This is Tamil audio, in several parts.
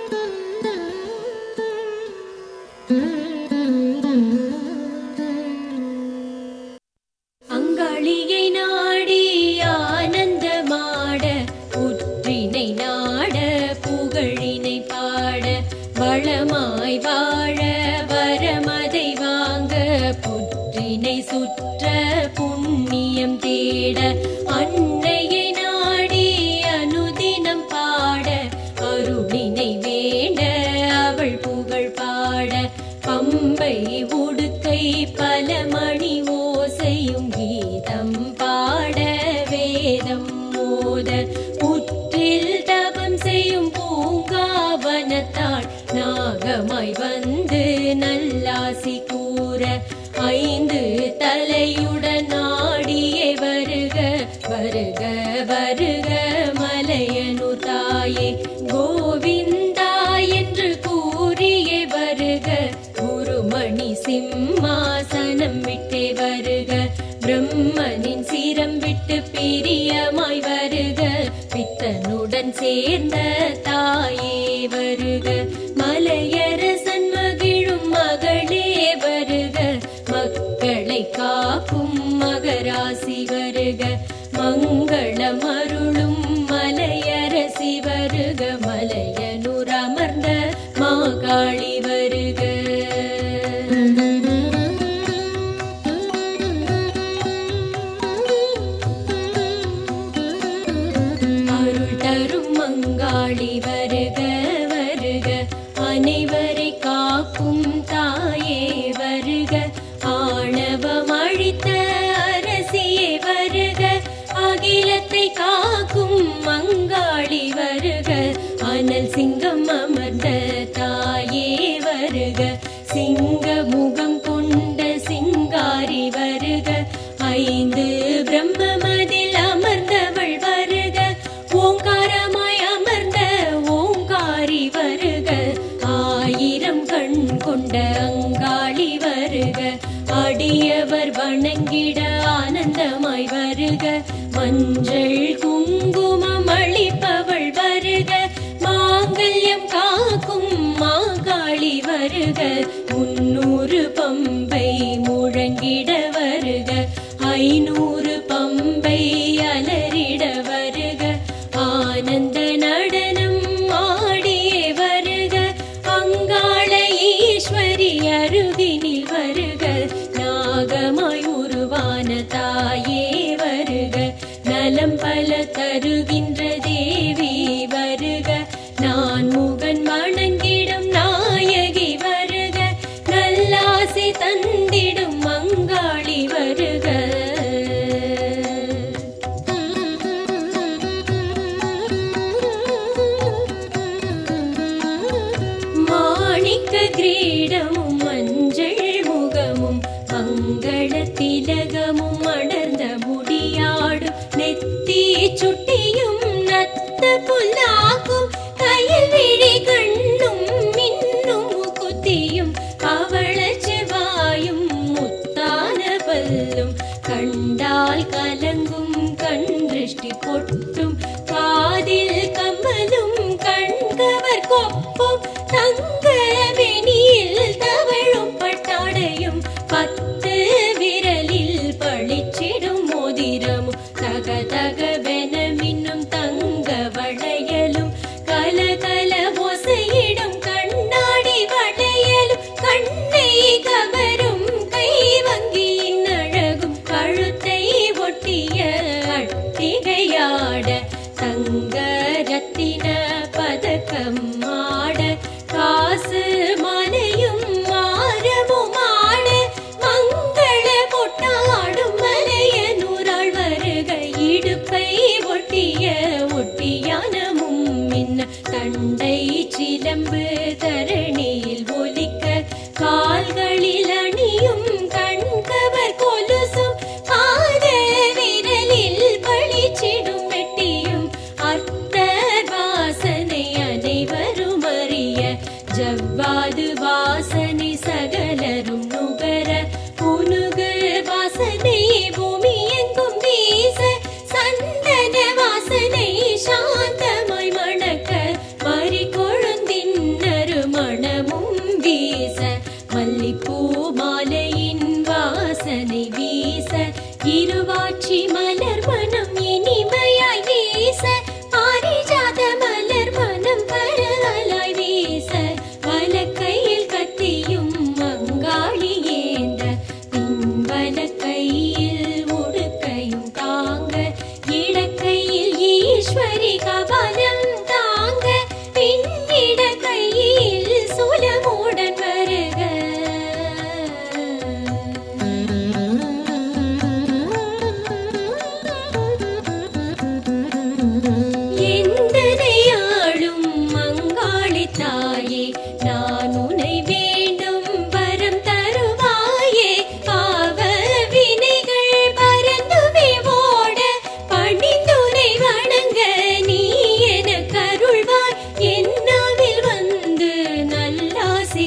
அங்காளியை நாடி ஆனந்தமாட புற்றினை நாட புகழினை பாட வளமாய் வாழ வரமதை வாங்க புற்றினை சுற்ற புண்ணியம் தேட அன்னையை நாடி அனுதினம் பாட அருளினை வேண்ட அவள் புகழ் பாட பம்பை உடுக்கை பல மணி ஓசையும் கீதம் பாட வேதம் மோத புற்றில் தவம் செய்யும் பூங்காவனத்தாள் நாகமாய் வந்து நல்லாசி கூற ஐந்து தலையுடன் ஆடியே வருக வருக வருக மலையனு தாயே கோவிந்தா என்று கூறியே வருக குருமணி சிம்மாசனம் விட்டே வருக பிரம்மனின் சிரம் விட்டு பிரியமாய் வருக பித்தனுடன் சேர்ந்த தாயே வருக மலையரசன் மகிழும் மகளே வருக மக்களை காக்கும் மகராசி வருக மங்களம் அருளும் மலையரசி வருக மலையனூர் அமர்ந்த மாகாளி வருக அருள் தரும் மங்காளி வருக வருக அனைவரை காக்கும் தாயே வருக ஆணவம் அழித்த அரசியே வருக அகிலத்தை காக்கும் மங்காளி வருக அனல் சிங்கம் அமர்ந்த தாயே வருக சிங்க முகம் கொண்ட சிங்காரி வருக ஐந்து பிரம்மமதில் அமர்ந்தவள் வருக ஓங்காரமாய் அமர்ந்த ஓங்காரி வருக ஆயிரம் கண் கொண்ட அங்காளி வருக அடியவர் வணங்கிட ஆனந்தமாய் வருக மஞ்சள் குங்குமம் அளிப்பவள் வருக மாங்கல்யம் காக்கும் மாகாளி வருக முன்னூறு பம்பை முழங்கிட வருக ஐநூறு பம்பை அலறிட வருக ஆனந்த நடனம் ஆடியே வருக அங்காள ஈஸ்வரி அருகினில் வருக நாகமாய் உருவான தாயே வருக நலம் பல தருகின்ற தேவி வருக நான் முகன் வணங்கிடும் நாயகி வருக நல்லாசி தந்திடும் மங்காளி வருக மாணிக்க கிரீடமும் மஞ்சள் முகமும் மங்கள திலகமும் அடர்ந்த முடியாடும் நெத்தி சுட்டியும் நத்த புல்லாக்கும் கையில் விழி கண்ணும் மின்னும் குத்தியும் அவள செவாயும் முத்தான பல்லும் கண்டால் கலங்கும் கண் திருஷ்டி பொட்டும் காதில் கம்மலும் கண்கவர் கொப்பும் தங்க வெணியில் தவழும் பட்டாடையும் பத்து விரலில் பளிச்சிடும் மோதிரமும் தக தகவென மின்னும் தங்க வளையலும் கல கல ஒசையிடும் கண்ணாடி வளையலும் கண்ணை கவரும் கை வங்கியின் அழகும் கழுத்தை ஒட்டிய அட்டிகையாட தங்க ரத்தின பதக்கம் ஆட காசு மலையும் மாறவும் ஆட மங்கள கொட்டாடும் மலையனூராள் வருக இடுப்பை ஒட்டிய ஒட்டியானமும் மின்ன தண்டை சிலம்பு தரணியில் ஒலிக்க கால்களில் அணியும் கண்கவர் கொலுசும் பாத விரலில் பளிச்சிடும் வெட்டியும் அர்த்தர் வாசனை அனைவரும் அறிய ஜவ்வாது வாசனை சகலரும் நுகர புனுகு வாசனை பூமி எங்கும் வீச சந்தன வாசனை சாந்தமாய் மணக்க மறி கொழுந்தின்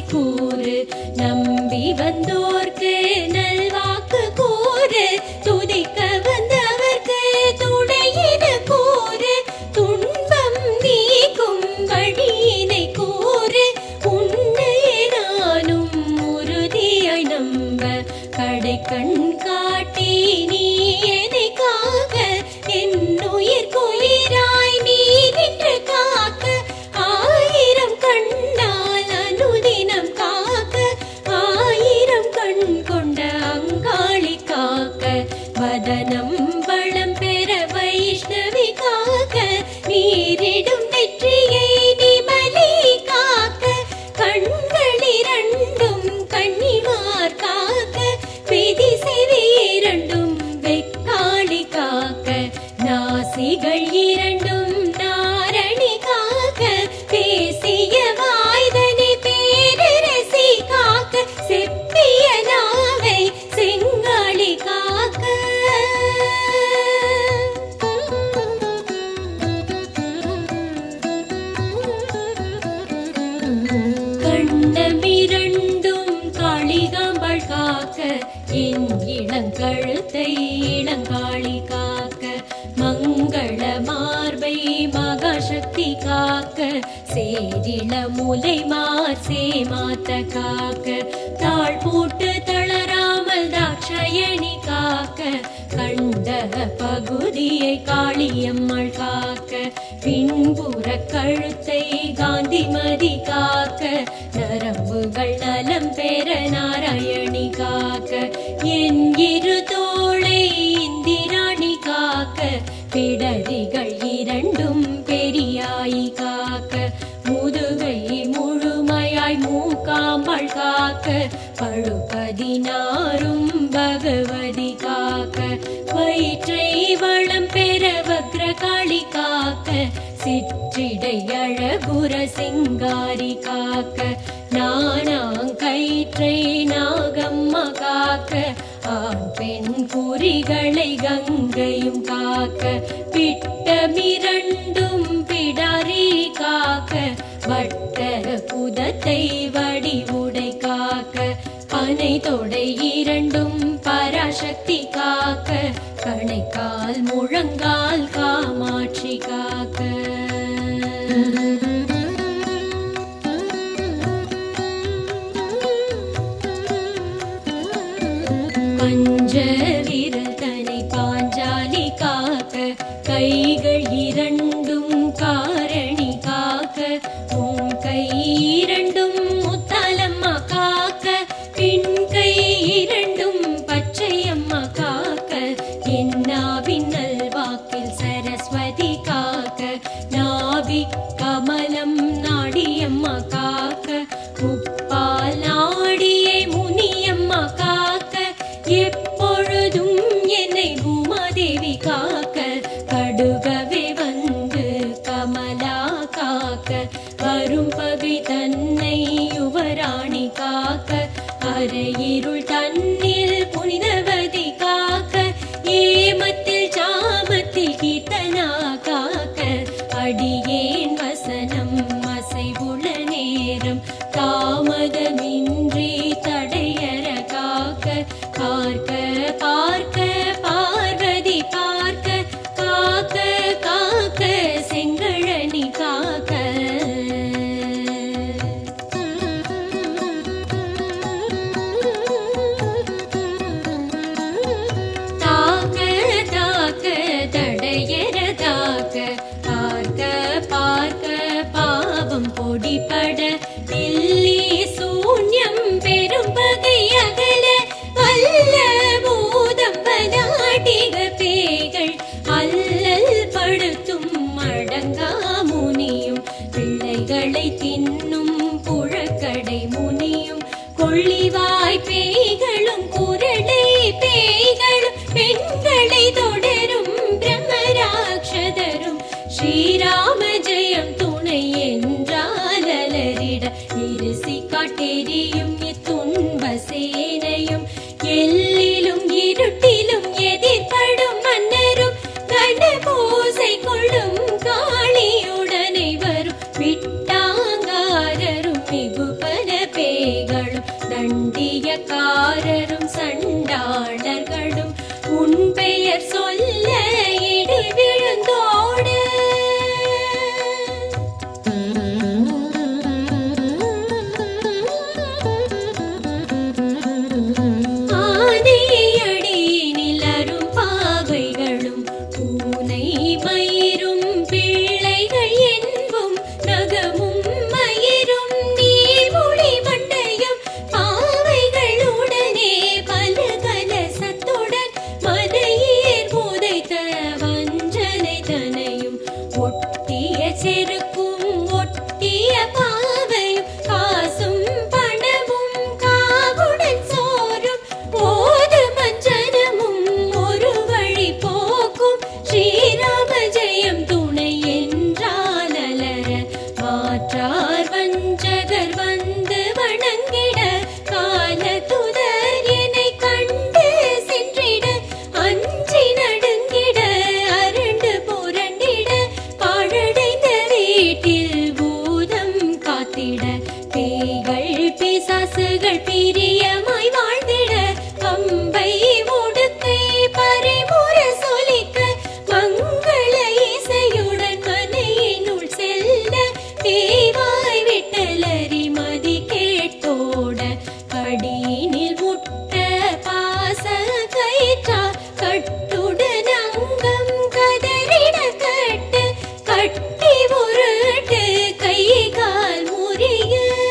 கூறு நம்பி வந்தோர்க்கு நல்வாக்கு கூறு துதிக்க வந்தவர்க்கு துணையின கூறு துன்பம் நீக்கும் வழியினை கூறு உன்னையே நானும் உறுதியாய் நம்ப கடை கண் காட்டி நீ என்னை காக்க என் உயிர் குயிராய் நீ நின்று காக்க ஆயிரம் கண்ணால் அனுதினம் காக்க ஆயிரம் கண் கொண்ட அங்காளி காக்க வதனம் வளம் பெற வைஷ்ணவி காக்க நீரிடும் நெற்றியை நிமலி காக்க கண்கள் இரண்டும் கண்ணிமார் காக்க விதி செவி இரண்டும் வெக்காளி காக்க நாசிகள் இரண்டும் நாரணி காக்க பேசிய வாய்தனை பேரரசி காக்க செப்பிய நாவை செங்காளி காக்க கண்ணமிரண்டும் காளிகாம்பாள் காக்க என் இளங்கழுத்தை இளங்காளி காக்க மங்கள மார்பை மகாசக்தி காக்க சேரிள முலை மார் சேமாத்த காக்க தாழ் போட்டு தளராமல் தாட்சயணி காக்க கண்ட பகுதியை காளியம்மாள் காக்க பின்புற கழுத்தை காந்திமதி காக்க நரம்புகள் நலம் பெற நாராயணி காக்க என் இரு தோளை இந்திராணி காக்க பிடரிகள் இரண்டும் பெரியாய் காக்க முதுகை முழுமையாய் மூக்காம்பாள் காக்க பழுபதினாரும் பகவதி காக்க வயிற்றை வளம் பெற வக்ரகாளி காக்க சிற்றிடை அழகுர சிங்காரி காக்க நானாங்கயிற்றை நாகம்மா காக்க ஆண் பெண் குறிகளை கங்கையும் காக்க பிட்டமிரண்டும் பிடாரி காக்க வட்ட புதத்தை வடிவுடை காக்க பனை தொடை இரண்டும் பராசக்தி காக்க கணைக்கால் முழங்கால் காமாட்சி காக்க பஞ்ச விரல் தனை பாஞ்சாலி காக்க கைகள் இரண்டும் காரணி காக்க உன் கை இரண்டும் முத்தாலம்மா காக்க பின் கை இரண்டும் பச்சையம்மா காக்க என்னாவின் நல்வாக்கில் சரஸ்வதி காக்க நாவி கமலம் நாடியம்மா காக்க முப்பால் நாடியை முனியம்மா காக்க எப்பொழுதும் என்னை பூமாதேவி காக்க கடுகவே வந்து கமலா காக்க வரும் பகை தன்னை யுவராணி காக்க அரையிருள் தன்னில் புனிதவதி காக்க ஏமத்தில் சாமத்தில் கீர்த்தனா காக்க அடியேன் வசனம் அசைவுள்ள நேரம் தாமதமின்றி தடையற காக்க பார்க்க பார்க்க பார்வதி பார்க்க காக்க காக்க செங்கழனி காக்க தாக்க தாக்க தடையற தாக்க பார்க்க பார்க்க பாவம் பொடிபட தில்லி சூன்யம் பெரும் பகை அகல அல்ல பூதம் பலாட்டிக பேய்கள் அல்லல் படுத்தும் அடங்கா முனியும் பிள்ளைகளை தின்னும் புழக்கடை முனியும் கொள்ளிவாய் பேய்களும் குரடை பேய்களும் பெண்களை தொடரும் பிரம்மராட்சதரும் ஸ்ரீராம ஜெயம் துணை என்றால் அலறிட இருசி காட்டெரியும் இத்துன்ப சேனையும் எல்லிலும் இருட்டிலும் எதிர்படும் மன்னரும் கணபூசை கொள்ளும் காளியுடனே வரும் விட்டாங்காரரும் மிகுபல பேய்களும் தண்டியக்காரரும் சண்டாளர்களும் உன் பெயர் சொல்ல இடி விழுந்தோட ஆதியடியினில் அரும் பாவைகளும் பூனை மயிரும் பிள்ளைகள் என்பும் நகமும் மயிரும் நீர்மொழி மண்டையும் பாவைகளுடனே பல கலசத்துடன் மலையேர் புதைத்த வஞ்சனை தனையும் ஒட்டிய செருக்கும் ஒட்டிய பாவையும் காசும் பணமும் காவுடன் சோறும் போது மஞ்சனமும் ஒரு வழி போக்கும் ஸ்ரீராம ஜெயம் துணை என்றால் அலர மாற்றார் வஞ்சகர் வந்து வணங்கிட கால துதர் என்னை கண்டு சென்றிட அஞ்சி நடுங்கிட அரண்டு புரண்டிட பாழடைந்த வீட்டில் பூதம் காத்திட பேய்கள் பிசாசுகள் பிரியமாய் வாழ்ந்திட பம்பை முடுக்கை பறிமுற சொலிக்க மங்கள இசையுடன் மனையினுள் செல்ல பேவாய் விட்டலறி மதி கேட்டோட கடியினில் முட்ட பாச கயிற்றா கட்டுடன் அங்கம் கதறிட கட்டு கட்டி உருட்டு கை கால் முறிய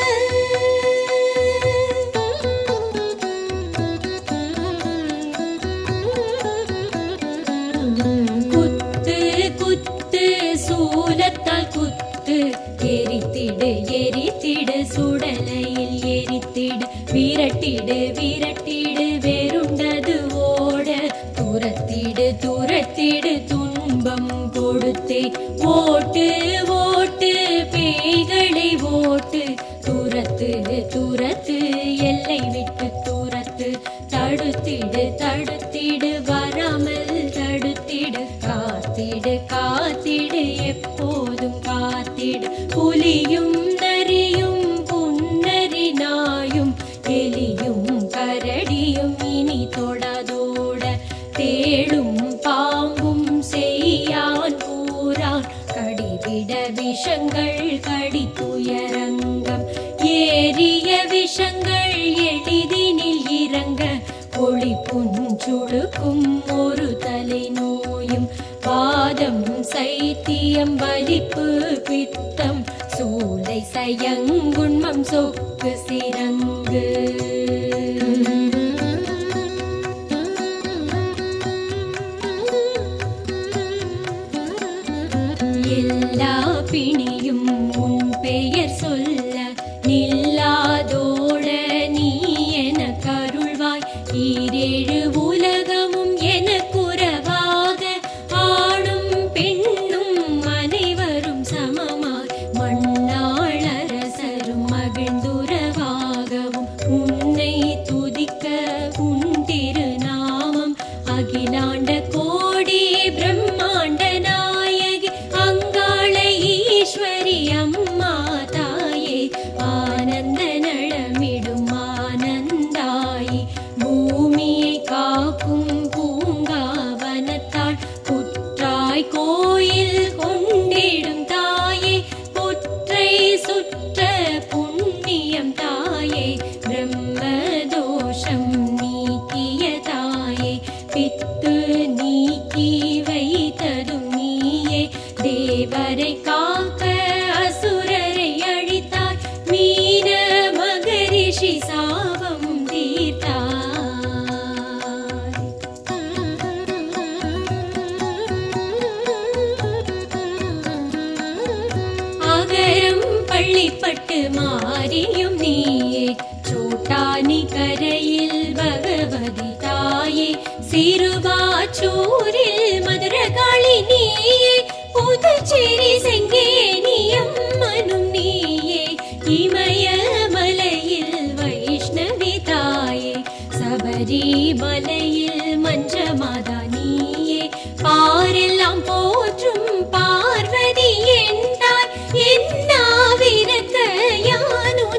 குத்து குத்து சூலத்தால் குத்து எரித்திடு எரித்திடு சுடலையில் எரித்திடு விரட்டிடு விரட்டிடு வெருண்டது ஓட துரத்திடு துரத்திடு துன்பம் கொடுத்தே ஓட்டு ஓட்டு பேய்களை ஓட்டு துரத்து துரத்து எல்லை விட்டு துரத்து தடுத்திடு தடுத்திடு வராமல் தடுத்திடு காத்திடு காத்திடு எப்போதும் காத்திடு புலியும் நரியும் புன்னரி நாயும் எலியும் கரடியும் இனி தொடாதோட தேடும் பாம்பும் செய்யான் கூறான் கடிவிட விஷங்கள் கடித்துயரங்கம் ஏறிய விஷங்கள் எளிதினில் இறங்க ஒளி புஞ்சுழுக்கும் ஒரு தலை நோயும் வாதம் சைத்தியம் வலிப்பு பித்தம் சூளை சயங்குண்மம் சொக்கு சிரங்கு எல்லா பிணியும் உன் பெயர் சொல்ல நில்லாதோட நீ என கருள்வாய் ஈரேழு உலகமும் எனக்குறவாக ஆணும் பெண்ணும் அனைவரும் சமமாய் மண்ணாள் அரசரும் மகிழ்ந்துறவாகவும் உன்னை துதிக்க உன் திருநாமம் அகிலாண்ட கோடி பிரம்மாண்ட நாயகி அங்காள ஈஸ்வரி அம்மா தாயே ஆனந்த நழமிடும் ஆனந்தாயி பூமியை காக்கும் பூங்காவனத்தாள் புற்றாய் கோயில் கொண்டிடும் தாயே புற்றை சுற்ற புண்ணியம் தாயே பிரம்ம தோஷம் நீக்கிய தாயே பித்து நீக்கி வைத்ததும் நீயே தேவரை காக்க அசுரரை அழித்தாய் மீன மகரிஷி சாபம் தீர்த்தாய் அகரம் பள்ளிப்பட்டு மாறியும் நீயே சோட்டானி கரையில் பகவதி தாயே சிறுவாச்சூரில் மதுரகாளி நீயே புதுச்சேரி செங்கேனியம் மனும் நீயே இமயமலையில் வைஷ்ணவி தாயே சபரிமலையில் மஞ்சமாதா நீயே பாரெல்லாம் போற்றும் பார்வதி என்றாய் என்னாவிருக்க யான்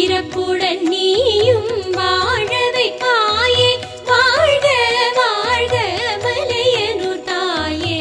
சிறப்புடன் நீயும் வாழவை தாயே வாழ்க வாழ்க மலையனூர் தாயே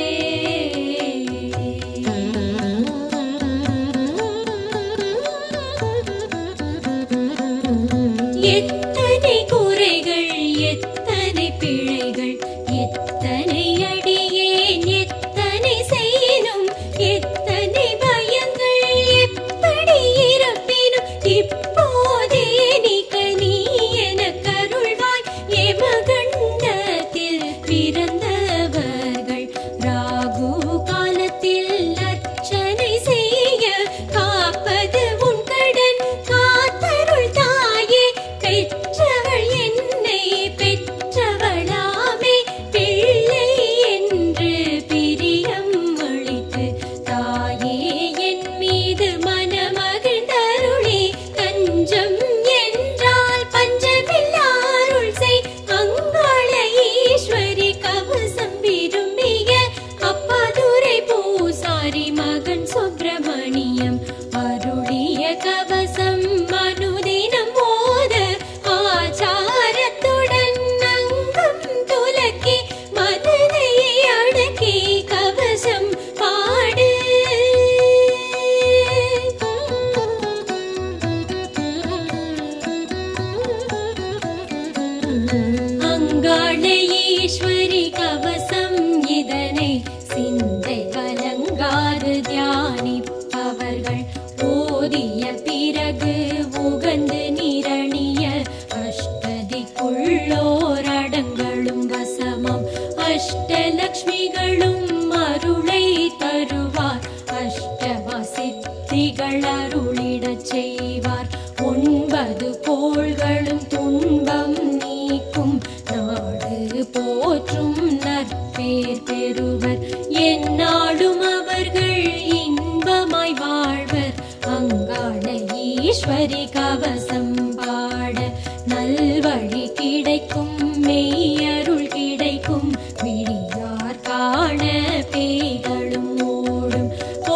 எத்தனை குறைகள் எத்தனை பிழைகள் எத்தனை அடியேன் எத்தனை செய்யினும் எத்தனை பயங்கள் எப்படி இருப்பினும் இப்போதே நீக்க நீ எனக்கு அருள்வாய் எமகண்டத்தில் பிறந்தவர்கள் ராகு காலத்தில் அர்ச்சனை செய்ய காப்பது உன் கடன் காத்தருள் தாயே பெற்றவள் என்னை பெற்றவளாமே பிள்ளை என்று பிரியம் அளித்து தாயே என் மீது மனமகிழ்ந்தருளே தஞ்சம் என்றால் பஞ்சமில்லாருள் செய் அங்காள ஈஸ்வரி கவசம் விரும்பிய அப்பாதுரை பூசாரி மகன் சுப்பிரமணியம் அருளிய கவசம் மனுதினம் மோத ஆச்சாரத்துடன் அங்கம் துலக்கி மனதை அடக்கி கவசம் பாடு அங்காள ஈஸ்வரி கவசம் இதனை சிந்தை கலங்காது தியானிப்பவர்கள் ஓதிய பிறகு உகந்து நிரணிய அஷ்டதிக்குள்ளோர் அடங்களும் வசமம் அஷ்டலக்ஷ்மிகளும் அருளை தருவார் அஷ்டவசித்திகள் அருளிடச் செய்வார் ஒன்பது கோள்களும் துன்பம் நீக்கும் நாடு போற்றும் நற்பேர் பெறுவர் எந்நாளும் அவர்கள் இன்பமாய் வாழ்வர் அங்காள ஈஸ்வரி கவசம் பாட நல்வழி கிடைக்கும் மெய்யருள் கிடைக்கும் விழியார் காண பேய்களும் ஓடும்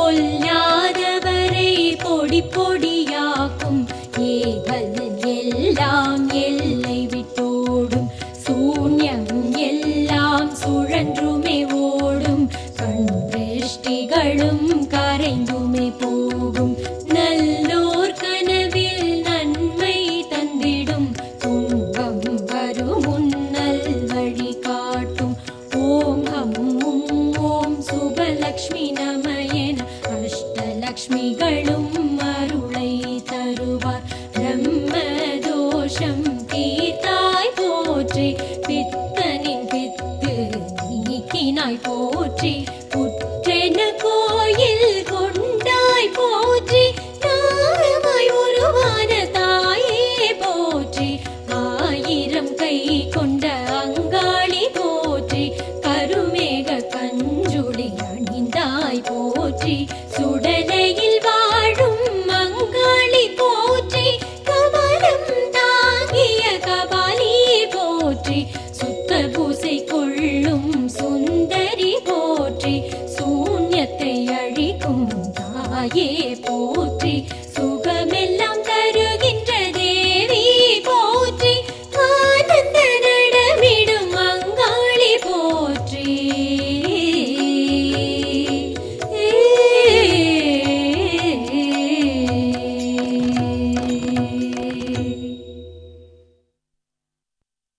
பொல்லாதவரை பொடி பொடியாக்கும் ஏகல் எல்லாம் எல்லை விட்டோடும் சூன்யம் எல்லாம் சுழன்றுமே ஓடும் கண் திருஷ்டிகளும் கரைந்துமே போகும் நல்லோர் கனவில் நன்மை தந்திடும் துன்பம் வரும் முன்னல் வழி காட்டும் ஓம் ஹம் உம் ஓம் சுபலக்ஷ்மி நமயன அஷ்டலக்ஷ்மிகளும் அருளை தருவார் பிரம்ம தோஷம் தீர்த்தாய் போற்றி பித்தனின் பித்து நீக்கினாய் போற்றி புற்றென கோயில் கொண்டாய் போற்றி தாரமாய் உருவான தாயே போற்றி ஆயிரம் கை கொண்ட அங்காளி போற்றி கருமேக கஞ்சுளி அணிந்தாய் போற்றி சுடலையில் வாழும் அங்காளி போற்றி கமலம் தாங்கிய கபாலி போற்றி சுத்த பூசை கொள்ளும் சுந்தரி போற்றி சூன்யத்தை அழிக்கும் தாயே போற்றி